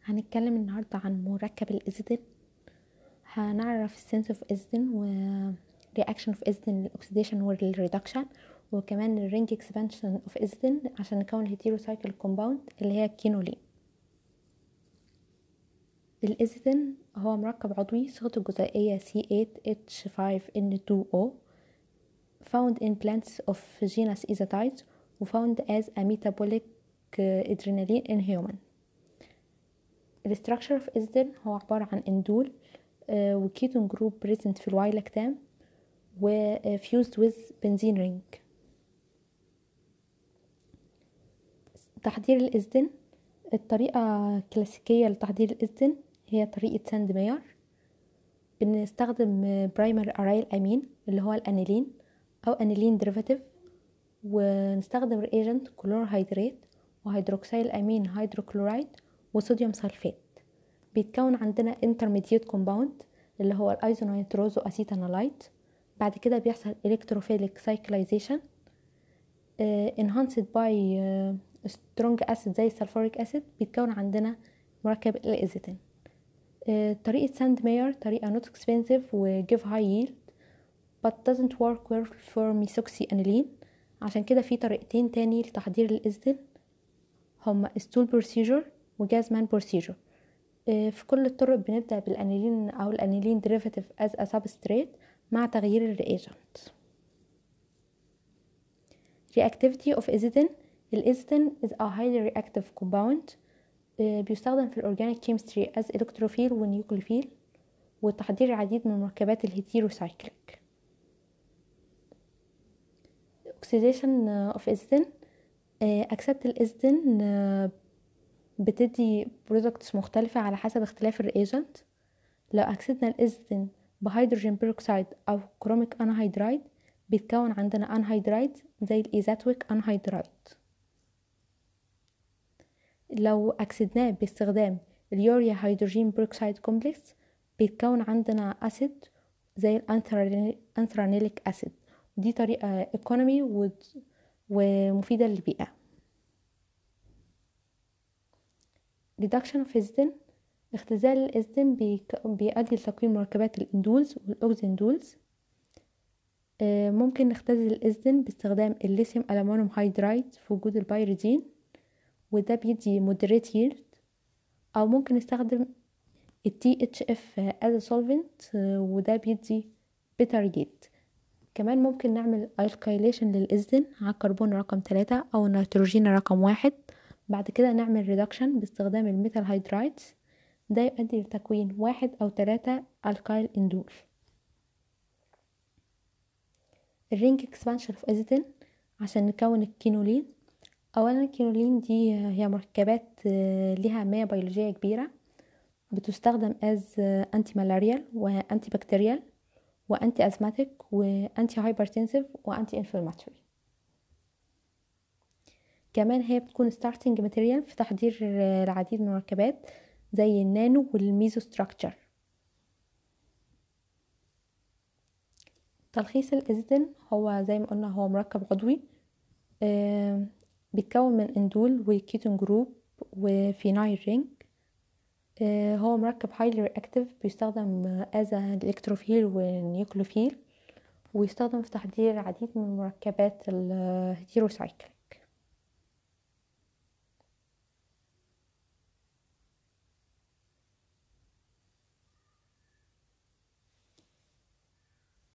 هنتكلم النهاردة عن مركب الإزيدين هنعرف السنس اوف إزيدين و reaction of إزيدين للأكسيديشن والريدكشن وكمان الرينج اكسبانشن اوف إزيدين عشان نكون الهيتيروسايكل كومباوند اللي هي الكينولين الإزيدين هو مركب عضوي صيغته الجزيئية C8H5N2O found in plants of genus Isotides و found as a metabolic adrenaline in human الستراكشر اوف إزدن هو عبارة عن اندول وكيتون جروب بريزنت في الواي لاكتام وفيوزد ويز بنزين رينج تحضير الإزدن الطريقة الكلاسيكية لتحضير الإزدن هي طريقة ساند مير بنستخدم برايمر أرايل أمين اللي هو الأنيلين أو أنيلين ديريفاتيف ونستخدم رياجنت كلور هيدرات وهيدروكسيل أمين هيدروكلورايد وصوديوم سلفات بيتكون عندنا intermediate compound اللي هو الايزونيتروزو اسيتانولايت بعد كده بيحصل electrophilic cyclization uh, enhanced by uh, strong acid زي السلفوريك acid بيتكون عندنا مركب الازيتين uh, طريقة ساند مير طريقة not expensive و give high yield but doesn't work well for methoxyaniline عشان كده في طريقتين تاني لتحضير الازيتين هما stool procedure وجازمان بروسيجر في كل الطرق بنبدأ بالأنيلين أو الأنيلين ديريفاتيف as a substrate مع تغيير الرياجنت reactivity of ازيدين الازيدين is a highly reactive compound بيستخدم في الأورجانيك كيمستري as electrophile ونيوكليفيل وتحضير العديد من مركبات الهيتيروسايكليك oxidation of ازيدين أكسدت الازيدين بتدي برودكتس مختلفة على حسب اختلاف الرياجنت لو أكسدنا الإزدن بهيدروجين بيروكسيد أو كروميك أنهيدرايد بيتكون عندنا أنهيدرايد زي الإيزاتويك أنهيدرايد لو أكسدناه باستخدام اليوريا هيدروجين بيروكسيد كومبلكس بيتكون عندنا أسيد زي الأنثرانيليك أسيد ودي طريقة ايكونومي ومفيدة للبيئة reduction of إزدن اختزال الإزدن بيؤدي لتكوين مركبات الإندولز والأوكزندولز ممكن نختزل الإزدن باستخدام الليثيوم ألمونيوم هيدرايد في وجود البيريدين وده بيدي مودريت ييلد أو ممكن نستخدم ال THF as a solvent وده بيدي bitter yield كمان ممكن نعمل alkylation للإزدن على الكربون رقم ثلاثة أو النيتروجين رقم واحد بعد كده نعمل ريدكشن باستخدام الميتال هيدرايدز ده يؤدي لتكوين واحد أو ثلاثة الكايل اندول الرينج اكسبانشن اوف ازيتين عشان نكون الكينولين اولا الكينولين دي هي مركبات ليها أهمية بيولوجية كبيرة بتستخدم از انتي مالاريال وانتي بكتيريال وانتي ازماتيك وانتي هايبرتنسيف وانتي انفلاماتوري كمان هي بتكون ستارتنج ماتيريال في تحضير العديد من المركبات زي النانو والميزو ستراكشر تلخيص الازيتين هو زي ما قلنا هو مركب عضوي آه بيتكون من اندول وكيتون جروب وفينايل رينج آه هو مركب هايلي رياكتيف بيستخدم از الكتروفيل ونيوكلوفيل ويستخدم في تحضير العديد من مركبات الهيتيروسايكل